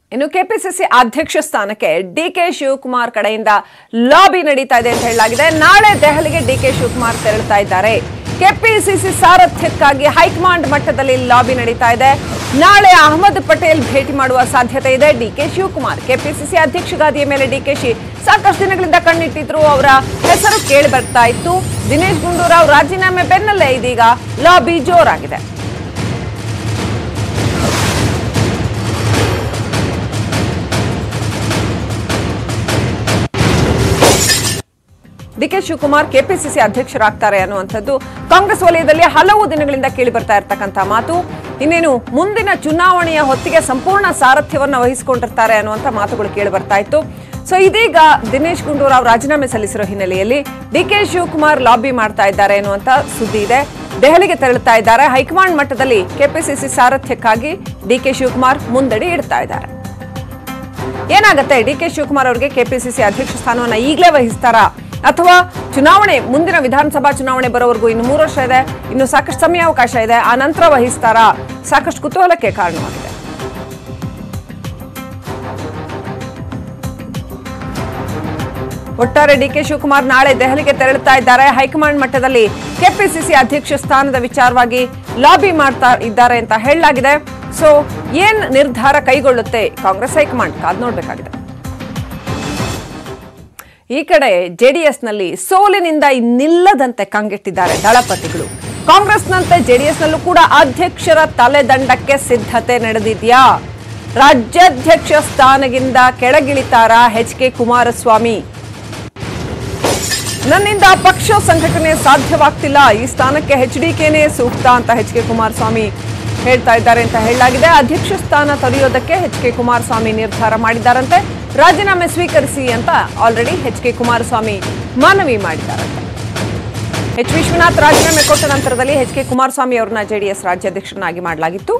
ಇನ್ನು ಕೆಪಿಸಿಸಿ ಅಧ್ಯಕ್ಷ ಸ್ಥಾನಕ್ಕೆ ಡಿ ಕೆ ಶಿವಕುಮಾರ್ ಕಡೆಯಿಂದ ಲಾಬಿ ನಡೀತಾ ಇದೆ ಅಂತ ಹೇಳಲಾಗಿದೆ ನಾಳೆ ದೆಹಲಿಗೆ ಡಿ ಕೆ ಶಿವಕುಮಾರ್ ತೆರಳುತ್ತಾ ಇದ್ದಾರೆ ಕೆಪಿಸಿಸಿ ಸಾರಥ್ಯಕ್ಕಾಗಿ ಹೈಕಮಾಂಡ್ ಮಟ್ಟದಲ್ಲಿ ಲಾಬಿ ನಡೀತಾ ಇದೆ ನಾಳೆ ಅಹಮದ್ ಪಟೇಲ್ ಭೇಟಿ ಮಾಡುವ ಸಾಧ್ಯತೆ ಇದೆ ಡಿ ಕೆ ಶಿವಕುಮಾರ್ ಕೆಪಿಸಿಸಿ ಅಧ್ಯಕ್ಷ ಗಾದಿಯ ಮೇಲೆ ಡಿಕೆಶಿ ಸಾಕಷ್ಟು ದಿನಗಳಿಂದ ಕಣ್ಣಿಟ್ಟಿದ್ರು ಅವರ ಹೆಸರು ಕೇಳಿ ಬರ್ತಾ ಇತ್ತು ದಿನೇಶ್ ಗುಂಡೂರಾವ್ ರಾಜೀನಾಮೆ ಬೆನ್ನಲ್ಲೇ ಇದೀಗ ಲಾಬಿ ಜೋರಾಗಿದೆ ಡಿಕೆ ಶಿವಕುಮಾರ್ ಕೆಪಿಸಿಸಿ ಅಧ್ಯಕ್ಷರಾಗ್ತಾರೆ ಅನ್ನುವಂಥದ್ದು ಕಾಂಗ್ರೆಸ್ ವಲಯದಲ್ಲಿ ಹಲವು ದಿನಗಳಿಂದ ಕೇಳಿ ಬರ್ತಾ ಇರ್ತಕ್ಕಂಥ ಮಾತು ಇನ್ನೇನು ಮುಂದಿನ ಚುನಾವಣೆಯ ಹೊತ್ತಿಗೆ ಸಂಪೂರ್ಣ ಸಾರಥ್ಯವನ್ನು ವಹಿಸಿಕೊಂಡಿರ್ತಾರೆ ಅನ್ನುವಂಥ ಮಾತುಗಳು ಕೇಳಿ ಬರ್ತಾ ಇತ್ತು ಸೊ ಇದೀಗ ದಿನೇಶ್ ಗುಂಡೂರಾವ್ ರಾಜೀನಾಮೆ ಸಲ್ಲಿಸಿರೋ ಹಿನ್ನೆಲೆಯಲ್ಲಿ ಡಿಕೆ ಶಿವಕುಮಾರ್ ಲಾಬಿ ಮಾಡ್ತಾ ಇದ್ದಾರೆ ಅನ್ನುವಂಥ ಸುದ್ದಿ ಇದೆ ದೆಹಲಿಗೆ ತೆರಳುತ್ತಾ ಇದ್ದಾರೆ ಹೈಕಮಾಂಡ್ ಮಟ್ಟದಲ್ಲಿ ಕೆಪಿಸಿಸಿ ಸಾರಥ್ಯಕ್ಕಾಗಿ ಡಿಕೆ ಶಿವಕುಮಾರ್ ಮುಂದಡಿ ಇಡ್ತಾ ಇದ್ದಾರೆ ಏನಾಗುತ್ತೆ ಡಿ ಕೆ ಶಿವಕುಮಾರ್ ಅವರಿಗೆ ಕೆಪಿಸಿಸಿ ಅಧ್ಯಕ್ಷ ಸ್ಥಾನವನ್ನ ಈಗಲೇ ವಹಿಸ್ತಾರಾ ಅಥವಾ ಚುನಾವಣೆ ಮುಂದಿನ ವಿಧಾನಸಭಾ ಚುನಾವಣೆ ಬರೋವರೆಗೂ ಇನ್ನು ಮೂರು ವರ್ಷ ಇದೆ ಇನ್ನು ಸಾಕಷ್ಟು ಸಮಯಾವಕಾಶ ಇದೆ ಆ ನಂತರ ವಹಿಸ್ತಾರಾ ಸಾಕಷ್ಟು ಕುತೂಹಲಕ್ಕೆ ಕಾರಣವಾಗಿದೆ ಒಟ್ಟಾರೆ ಡಿ ಕೆ ಶಿವಕುಮಾರ್ ನಾಳೆ ದೆಹಲಿಗೆ ತೆರಳುತ್ತಾ ಇದ್ದಾರೆ ಹೈಕಮಾಂಡ್ ಮಟ್ಟದಲ್ಲಿ ಕೆಪಿಸಿಸಿ ಅಧ್ಯಕ್ಷ ಸ್ಥಾನದ ವಿಚಾರವಾಗಿ ಲಾಬಿ ಮಾಡ್ತಾ ಇದ್ದಾರೆ ಅಂತ ಹೇಳಲಾಗಿದೆ ಸೊ ಏನ್ ನಿರ್ಧಾರ ಕೈಗೊಳ್ಳುತ್ತೆ ಕಾಂಗ್ರೆಸ್ ಹೈಕಮಾಂಡ್ ಕಾದ್ ನೋಡ್ಬೇಕಾಗಿದೆ ಈ ಕಡೆ ಜೆಡಿಎಸ್ನಲ್ಲಿ ಸೋಲಿನಿಂದ ನಿಲ್ಲದಂತೆ ಕಂಗೆಟ್ಟಿದ್ದಾರೆ ದಳಪತಿಗಳು ಕಾಂಗ್ರೆಸ್ನಂತೆ ಜೆಡಿಎಸ್ನಲ್ಲೂ ಕೂಡ ಅಧ್ಯಕ್ಷರ ತಲೆದಂಡಕ್ಕೆ ಸಿದ್ಧತೆ ನಡೆದಿದ್ಯಾ ರಾಜ್ಯಾಧ್ಯಕ್ಷ ಸ್ಥಾನದಿಂದ ಕೆಳಗಿಳಿತಾರ ಎಚ್ ಕೆ ಕುಮಾರಸ್ವಾಮಿ ನನ್ನಿಂದ ಪಕ್ಷ ಸಂಘಟನೆ ಸಾಧ್ಯವಾಗ್ತಿಲ್ಲ ಈ ಸ್ಥಾನಕ್ಕೆ ಎಚ್ ಡಿ ಕೆನೇ ಸೂಕ್ತ ಅಂತ ಎಚ್ ಕೆ ಕುಮಾರಸ್ವಾಮಿ ಹೇಳ್ತಾ ಇದ್ದಾರೆ ಅಂತ ಹೇಳಲಾಗಿದೆ ಅಧ್ಯಕ್ಷ ಸ್ಥಾನ ತೊರೆಯೋದಕ್ಕೆ ಎಚ್ ಕೆ ಕುಮಾರಸ್ವಾಮಿ ನಿರ್ಧಾರ ಮಾಡಿದ್ದಾರಂತೆ ರಾಜೀನಾಮೆ ಸ್ವೀಕರಿಸಿ ಅಂತ ಆಲ್ರೆಡಿ ಎಚ್ ಕೆ ಕುಮಾರಸ್ವಾಮಿ ಮನವಿ ಮಾಡಿದ್ದಾರಂತೆ ಎಚ್ ವಿಶ್ವನಾಥ್ ರಾಜೀನಾಮೆ ಕೊಟ್ಟ ನಂತರದಲ್ಲಿ ಎಚ್ ಕೆ ಕುಮಾರಸ್ವಾಮಿ ಅವರನ್ನ ಜೆಡಿಎಸ್ ರಾಜ್ಯಾಧ್ಯಕ್ಷರನ್ನಾಗಿ ಮಾಡಲಾಗಿತ್ತು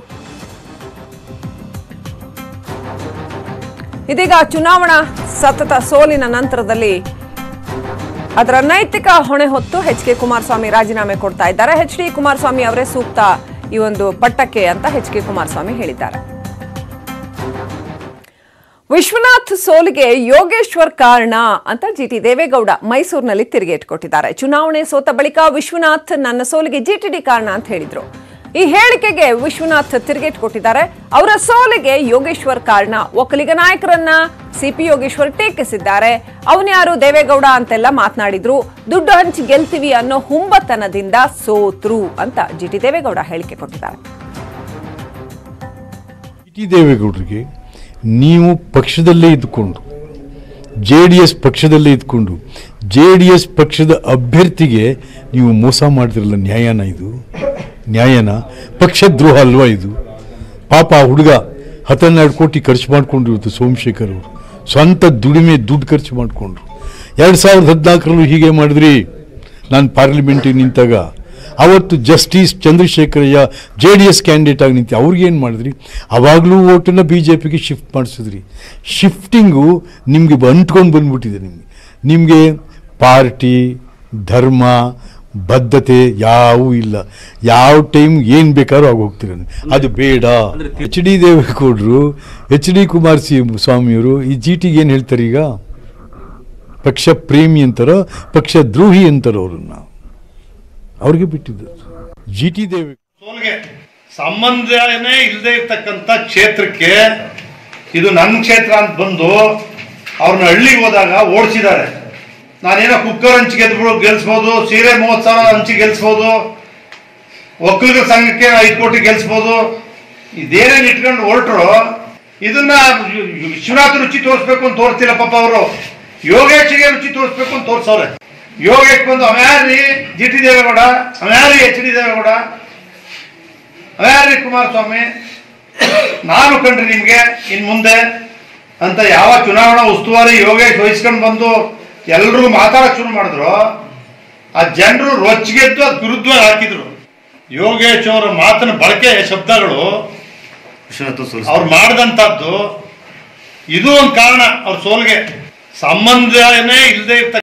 ಇದೀಗ ಚುನಾವಣಾ ಸತತ ಸೋಲಿನ ನಂತರದಲ್ಲಿ ಅದರ ನೈತಿಕ ಹೊಣೆ ಹೊತ್ತು ಎಚ್ ಕೆ ಕುಮಾರಸ್ವಾಮಿ ರಾಜೀನಾಮೆ ಕೊಡ್ತಾ ಇದ್ದಾರೆ ಎಚ್ ಡಿ ಕುಮಾರಸ್ವಾಮಿ ಅವರೇ ಸೂಕ್ತ ಈ ಒಂದು ಪಟ್ಟಕ್ಕೆ ಅಂತ ಎಚ್ ಕೆ ಕುಮಾರಸ್ವಾಮಿ ಹೇಳಿದ್ದಾರೆ ವಿಶ್ವನಾಥ್ ಸೋಲಿಗೆ ಯೋಗೇಶ್ವರ್ ಕಾರಣ ಅಂತ ಜಿ ಟಿ ದೇವೇಗೌಡ ಮೈಸೂರಿನಲ್ಲಿ ತಿರುಗೇಟ್ ಕೊಟ್ಟಿದ್ದಾರೆ ಚುನಾವಣೆ ಸೋತ ಬಳಿಕ ವಿಶ್ವನಾಥ್ ನನ್ನ ಸೋಲಿಗೆ ಜಿಟಿಡಿ ಕಾರಣ ಅಂತ ಹೇಳಿದ್ರು ಈ ಹೇಳಿಕೆಗೆ ವಿಶ್ವನಾಥ್ ತಿರುಗೇಟ್ ಕೊಟ್ಟಿದ್ದಾರೆ ಅವರ ಸೋಲಿಗೆ ಯೋಗೇಶ್ವರ್ ಕಾರಣ ಒಕ್ಕಲಿಗ ನಾಯಕರನ್ನ ಸಿಪಿ ಯೋಗೇಶ್ವರ್ ಟೀಕಿಸಿದ್ದಾರೆ ಅವನ್ಯಾರು ದೇವೇಗೌಡ ಅಂತೆಲ್ಲ ಮಾತನಾಡಿದ್ರು ದುಡ್ಡು ಹಂಚಿ ಗೆಲ್ತೀವಿ ಅನ್ನೋ ಹುಂಬತನದಿಂದ ಸೋತ್ರು ಅಂತ ಜಿ ಟಿ ದೇವೇಗೌಡ ಹೇಳಿಕೆ ಕೊಟ್ಟಿದ್ದಾರೆ ಟಿ ದೇವೇಗೌಡರಿಗೆ ನೀವು ಪಕ್ಷದಲ್ಲೇ ಇದ್ಕೊಂಡು ಜೆ ಡಿ ಎಸ್ ಪಕ್ಷದಲ್ಲೇ ಇದ್ಕೊಂಡು ಜೆ ಡಿ ಎಸ್ ಪಕ್ಷದ ಅಭ್ಯರ್ಥಿಗೆ ನೀವು ಮೋಸ ಮಾಡಿದ್ರಲ್ಲ ನ್ಯಾಯನ ಇದು ನ್ಯಾಯನ ಪಕ್ಷದ್ರೋಹ ಅಲ್ವಾ ಇದು ಪಾಪ ಆ ಹುಡುಗ ಹತ್ತೆರಡು ಕೋಟಿ ಖರ್ಚು ಮಾಡ್ಕೊಂಡಿರುತ್ತೆ ಸೋಮಶೇಖರ್ ಅವರು ಸ್ವಂತ ದುಡಿಮೆ ದುಡ್ಡು ಖರ್ಚು ಮಾಡಿಕೊಂಡ್ರು ಎರಡು ಸಾವಿರದ ಹದಿನಾಲ್ಕರಲ್ಲೂ ಹೀಗೆ ಮಾಡಿದ್ರಿ ನಾನು ಪಾರ್ಲಿಮೆಂಟಿಗೆ ನಿಂತಾಗ ಅವತ್ತು justice Chandrashekaraiah J D S candidate ಆಗಿ ನಿಂತು ಅವ್ರಿಗೇನು ಮಾಡಿದ್ರಿ ಅವಾಗಲೂ ಓಟನ್ನು ಬಿ ಜೆ ಪಿಗೆ ಶಿಫ್ಟ್ ಮಾಡಿಸಿದ್ರಿ ಶಿಫ್ಟಿಂಗು ನಿಮಗೆ ಅಂಟ್ಕೊಂಡು ಬಂದ್ಬಿಟ್ಟಿದೆ ನಿಮಗೆ ನಿಮಗೆ ಪಾರ್ಟಿ ಧರ್ಮ ಬದ್ಧತೆ ಯಾವೂ ಇಲ್ಲ ಯಾವ ಟೈಮ್ ಏನು ಬೇಕಾದ್ರೂ ಆಗಿ ಹೋಗ್ತೀರ ಅದು ಬೇಡ ಎಚ್ ಡಿ ದೇವೇಗೌಡರು ಎಚ್ ಡಿ ಕುಮಾರ್ ಸಿ ಸ್ವಾಮಿಯವರು ಈ ಜಿ ಟಿಗೆ ಏನು ಹೇಳ್ತಾರೆ ಈಗ ಪಕ್ಷ ಪ್ರೇಮಿ ಅಂತಾರೋ ಪಕ್ಷ ದ್ರೋಹಿ ಅಂತಾರೋ ಅವ್ರನ್ನ ಅವ್ರಿಗೆ ಬಿಟ್ಟಿದ್ದು ಜಿ ಟಿ ದೇವಿ ಸೋಲ್ಗೆ ಸಂಬಂಧನೇ ಇಲ್ಲದೆ ಇರ್ತಕ್ಕಂಥ ಕ್ಷೇತ್ರಕ್ಕೆ ಇದು ನನ್ನ ಕ್ಷೇತ್ರ ಅಂತ ಬಂದು ಅವ್ರನ್ನ ಹಳ್ಳಿಗೆ ಹೋದಾಗ ಓಡಿಸಿದ್ದಾರೆ ನಾನೇನೋ ಕುಕ್ಕರ್ ಹಂಚಿ ಗೆದ್ಬಿಡು ಗೆಲ್ಸ್ಬೋದು ಸೀರೆ ಮೂವತ್ತು ಸಾವಿರ ಹಂಚಿ ಗೆಲ್ಸ್ಬೋದು ಒಕ್ಕಲಿಗರ ಸಂಘಕ್ಕೆ ಐದು ಕೋಟಿ ಗೆಲ್ಸ್ಬೋದು ಇದೇನೇನು ಇಟ್ಕೊಂಡು ಹೊರಟ್ರು ಇದನ್ನ ವಿಶ್ವನಾಥ ರುಚಿ ತೋರಿಸ್ಬೇಕು ಅಂತ ತೋರಿಸ್ತಿಲ್ಲ ಪಾಪ ಅವರು ಯೋಗೇಶ್ಗೆ ರುಚಿ ತೋರಿಸ್ಬೇಕು ಅಂತ ತೋರಿಸವ್ರೆ ಯೋಗೇಶ್ ಬಂದು ಅವ್ಯಾರಿ ಜಿ ಟಿ ದೇವೇಗೌಡ ಅವ್ಯಾರಿ ಎಚ್ ಡಿ ದೇವೇಗೌಡ ಅವ್ಯಾರಿ ಕುಮಾರಸ್ವಾಮಿ ನಾನು ಕಂಡ್ರಿ ನಿಮ್ಗೆ ಇನ್ ಮುಂದೆ ಅಂತ ಯಾವ ಚುನಾವಣಾ ಉಸ್ತುವಾರಿ ಯೋಗೇಶ್ ವಹಿಸ್ಕೊಂಡು ಬಂದು ಎಲ್ರೂ ಮಾತಾಡಕ್ ಶುರು ಮಾಡಿದ್ರು ಆ ಜನರು ರೊಚ್ಚಿಗೆದ್ದು ಅದ್ ವಿರುದ್ಧವಾಗಿ ಹಾಕಿದ್ರು ಯೋಗೇಶ್ ಅವರ ಮಾತಿನ ಬಳಕೆ ಶಬ್ದಗಳು ಅವ್ರು ಮಾಡಿದಂಥದ್ದು ಇದು ಒಂದು ಕಾರಣ ಅವ್ರ ಸೋಲ್ಗೆ ಸಂಬಂಧನೇ ಇಲ್ಲದೆ ಇರ್ತಕ್ಕ